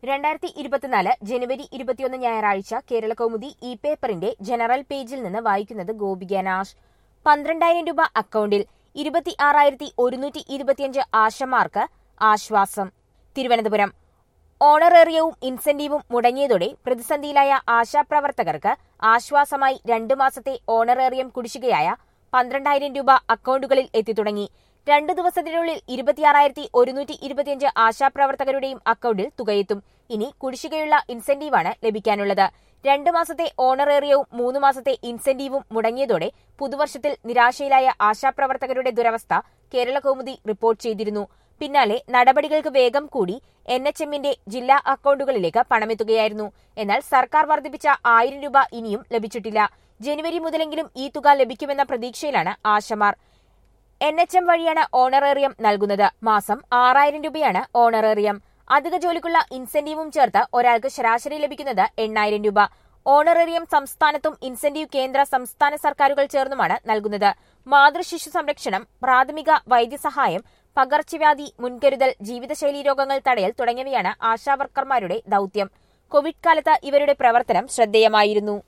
രണ്ടായിരത്തി ഇരുപത്തിനാല് ജനുവരി ഇരുപത്തിയൊന്ന് ഞായറാഴ്ച കേരള കൗമുദി ഇ പേപ്പറിന്റെ ജനറൽ പേജിൽ നിന്ന് വായിക്കുന്നത് ഗോപിക നാഷ് പന്ത്രണ്ടായിരം രൂപ അക്കൗണ്ടിൽ ഇരുപത്തി ആറായിരത്തി ഒരുന്നൂറ്റി ഇരുപത്തിയഞ്ച് ആശമാർക്ക് ആശ്വാസം തിരുവനന്തപുരം ഓണറേറിയവും ഇൻസെന്റീവും മുടങ്ങിയതോടെ പ്രതിസന്ധിയിലായ ആശാപ്രവർത്തകർക്ക് ആശ്വാസമായി രണ്ടു മാസത്തെ ഓണറേറിയം കുടിശ്ശികയായ പന്ത്രണ്ടായിരം രൂപ അക്കൗണ്ടുകളിൽ എത്തിത്തുടങ്ങി രണ്ടു ദിവസത്തിനുള്ളിൽ ഇരുപത്തിയാറായിരത്തി ഒരുന്നൂറ്റി ഇരുപത്തിയഞ്ച് ആശാപ്രവർത്തകരുടെയും അക്കൗണ്ടിൽ തുകയെത്തും ഇനി കുടിശ്ശികയുള്ള ഇൻസെന്റീവാണ് ലഭിക്കാനുള്ളത് രണ്ടു മാസത്തെ ഓണറേറിയവും മൂന്ന് മാസത്തെ ഇൻസെന്റീവും മുടങ്ങിയതോടെ പുതുവർഷത്തിൽ നിരാശയിലായ ആശാപ്രവർത്തകരുടെ ദുരവസ്ഥ കേരള കൗമുദി റിപ്പോർട്ട് ചെയ്തിരുന്നു പിന്നാലെ നടപടികൾക്ക് വേഗം കൂടി എൻ എച്ച് എമ്മിന്റെ ജില്ലാ അക്കൗണ്ടുകളിലേക്ക് പണമെത്തുകയായിരുന്നു എന്നാൽ സർക്കാർ വർദ്ധിപ്പിച്ച ആയിരം രൂപ ഇനിയും ലഭിച്ചിട്ടില്ല ജനുവരി മുതലെങ്കിലും ഈ തുക ലഭിക്കുമെന്ന പ്രതീക്ഷയിലാണ് ആശമാർ എൻ എച്ച് എം വഴിയാണ് ഓണറേറിയം നൽകുന്നത് മാസം ആറായിരം രൂപയാണ് ഓണറേറിയം അധിക ജോലിക്കുള്ള ഇൻസെന്റീവും ചേർത്ത് ഒരാൾക്ക് ശരാശരി ലഭിക്കുന്നത് എണ്ണായിരം രൂപ ഓണറേറിയം സംസ്ഥാനത്തും ഇൻസെന്റീവ് കേന്ദ്ര സംസ്ഥാന സർക്കാരുകൾ ചേർന്നുമാണ് നൽകുന്നത് മാതൃശിശു സംരക്ഷണം പ്രാഥമിക വൈദ്യസഹായം പകർച്ചവ്യാധി മുൻകരുതൽ ജീവിതശൈലീ രോഗങ്ങൾ തടയൽ തുടങ്ങിയവയാണ് ആശാവർക്കർമാരുടെ ദൌത്യം കോവിഡ് കാലത്ത് ഇവരുടെ പ്രവർത്തനം ശ്രദ്ധേയമായിരുന്നു